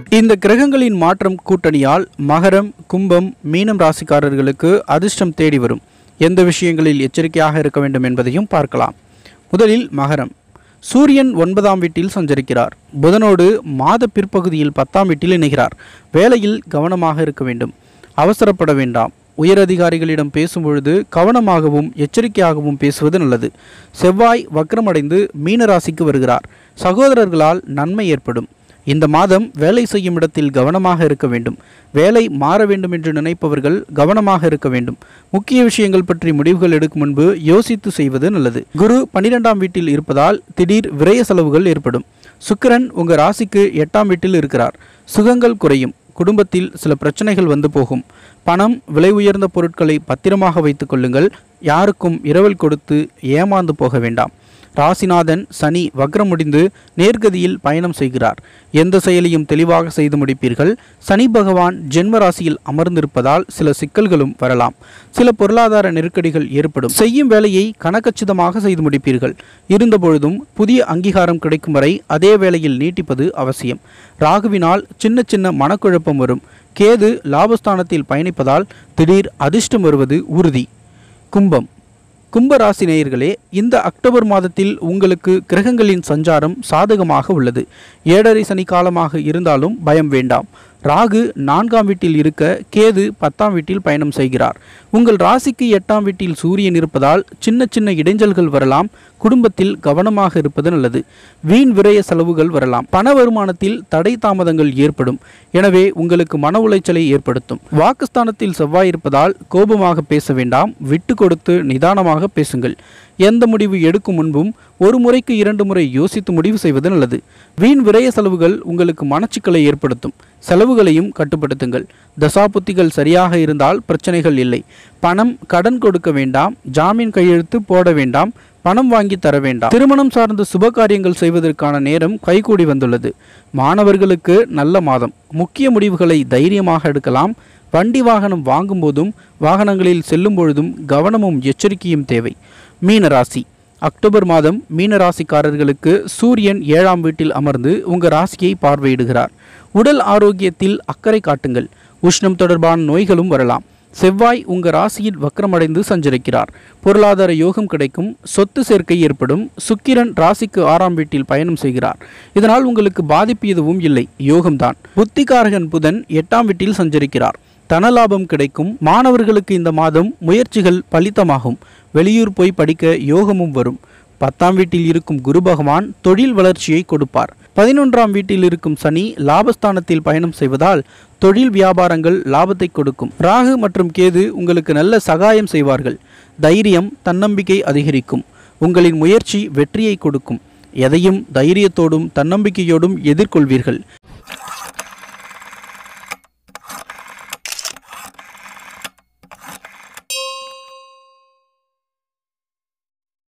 இந்த கிரகங்களின் மாற்றம் கூட்டணியால் மகரம் கும்பம் மீனம் ராசிக்காரர்களுக்கு அதிர்ஷ்டம் தேடி வரும் எந்த விஷயங்களில் எச்சரிக்கையாக இருக்க வேண்டும் என்பதையும் பார்க்கலாம் முதலில் மகரம் சூரியன் ஒன்பதாம் வீட்டில் சஞ்சரிக்கிறார் புதனோடு மாத பிற்பகுதியில் பத்தாம் வீட்டில் இணைகிறார் வேலையில் கவனமாக இருக்க வேண்டும் அவசரப்பட வேண்டாம் உயரதிகாரிகளிடம் பேசும்பொழுது கவனமாகவும் எச்சரிக்கையாகவும் பேசுவது நல்லது செவ்வாய் வக்ரமடைந்து மீனராசிக்கு வருகிறார் சகோதரர்களால் நன்மை ஏற்படும் இந்த மாதம் வேலை செய்யும் இடத்தில் கவனமாக இருக்க வேண்டும் வேலை மாற வேண்டும் என்று நினைப்பவர்கள் கவனமாக இருக்க வேண்டும் முக்கிய விஷயங்கள் பற்றி முடிவுகள் எடுக்கும் முன்பு யோசித்து செய்வது நல்லது குரு பன்னிரெண்டாம் வீட்டில் இருப்பதால் திடீர் விரய செலவுகள் ஏற்படும் சுக்கிரன் உங்க ராசிக்கு எட்டாம் வீட்டில் இருக்கிறார் சுகங்கள் குறையும் குடும்பத்தில் சில பிரச்சனைகள் வந்து போகும் பணம் விலை உயர்ந்த பொருட்களை பத்திரமாக வைத்துக் கொள்ளுங்கள் யாருக்கும் இரவல் கொடுத்து ஏமாந்து போக வேண்டாம் ராசிநாதன் சனி வக்ரம் முடிந்து நேர்கதியில் பயணம் செய்கிறார் எந்த செயலையும் தெளிவாக செய்து முடிப்பீர்கள் சனி பகவான் ஜென்ம ராசியில் அமர்ந்திருப்பதால் சில சிக்கல்களும் வரலாம் சில பொருளாதார நெருக்கடிகள் ஏற்படும் செய்யும் வேலையை கணக்கச்சிதமாக செய்து முடிப்பீர்கள் இருந்தபொழுதும் புதிய அங்கீகாரம் கிடைக்கும் வரை அதே வேளையில் நீட்டிப்பது அவசியம் ராகுவினால் சின்ன சின்ன மனக்குழப்பம் வரும் கேது லாபஸ்தானத்தில் பயணிப்பதால் திடீர் அதிர்ஷ்டம் வருவது உறுதி கும்பம் கும்பராசி நேயர்களே இந்த அக்டோபர் மாதத்தில் உங்களுக்கு கிரகங்களின் சஞ்சாரம் சாதகமாக உள்ளது ஏழரை சனி காலமாக இருந்தாலும் பயம் வேண்டாம் ராகு நான்காம் வீட்டில் இருக்க கேது பத்தாம் வீட்டில் பயணம் செய்கிறார் உங்கள் ராசிக்கு எட்டாம் வீட்டில் சூரியன் இருப்பதால் சின்ன சின்ன இடைஞ்சல்கள் வரலாம் குடும்பத்தில் கவனமாக இருப்பது நல்லது வீண் விரய செலவுகள் வரலாம் பண வருமானத்தில் தடை தாமதங்கள் ஏற்படும் எனவே உங்களுக்கு மன உளைச்சலை ஏற்படுத்தும் வாக்குஸ்தானத்தில் செவ்வாய் இருப்பதால் கோபமாக பேச வேண்டாம் விட்டு கொடுத்து நிதானமாக பேசுங்கள் எந்த முடிவு எடுக்கும் முன்பும் ஒரு முறைக்கு இரண்டு முறை யோசித்து முடிவு செய்வது நல்லது வீண் விரய செலவுகள் உங்களுக்கு மனச்சிக்கலை ஏற்படுத்தும் செலவுகளையும் கட்டுப்படுத்துங்கள் தசாபுத்திகள் சரியாக இருந்தால் பிரச்சனைகள் இல்லை பணம் கடன் கொடுக்க வேண்டாம் ஜாமீன் கையெழுத்து போட வேண்டாம் பணம் வாங்கி தர வேண்டாம் திருமணம் சார்ந்த சுப காரியங்கள் செய்வதற்கான நேரம் கைகூடி வந்துள்ளது மாணவர்களுக்கு நல்ல மாதம் முக்கிய முடிவுகளை தைரியமாக எடுக்கலாம் வண்டி வாகனம் வாங்கும் போதும் வாகனங்களில் செல்லும் பொழுதும் கவனமும் எச்சரிக்கையும் தேவை மீனராசி அக்டோபர் மாதம் மீனராசிக்காரர்களுக்கு சூரியன் ஏழாம் வீட்டில் அமர்ந்து உங்கள் ராசியை பார்வையிடுகிறார் உடல் ஆரோக்கியத்தில் அக்கறை காட்டுங்கள் உஷ்ணம் தொடர்பான நோய்களும் வரலாம் செவ்வாய் உங்கள் ராசியில் வக்ரமடைந்து சஞ்சரிக்கிறார் பொருளாதார யோகம் கிடைக்கும் சொத்து சேர்க்கை ஏற்படும் சுக்கிரன் ராசிக்கு ஆறாம் வீட்டில் பயணம் செய்கிறார் இதனால் உங்களுக்கு பாதிப்பு எதுவும் இல்லை யோகம்தான் புத்திகாரகன் புதன் எட்டாம் வீட்டில் சஞ்சரிக்கிறார் தனலாபம் கிடைக்கும் மாணவர்களுக்கு இந்த மாதம் முயற்சிகள் பலித்தமாகும் வெளியூர் போய் படிக்க யோகமும் வரும் பத்தாம் வீட்டில் இருக்கும் குரு பகவான் தொழில் வளர்ச்சியை கொடுப்பார் பதினொன்றாம் வீட்டில் இருக்கும் சனி லாபஸ்தானத்தில் பயணம் செய்வதால் தொழில் வியாபாரங்கள் லாபத்தை கொடுக்கும் ராகு மற்றும் கேது உங்களுக்கு நல்ல சகாயம் செய்வார்கள் தைரியம் தன்னம்பிக்கை அதிகரிக்கும் உங்களின் முயற்சி வெற்றியை கொடுக்கும் எதையும் தைரியத்தோடும் தன்னம்பிக்கையோடும் எதிர்கொள்வீர்கள்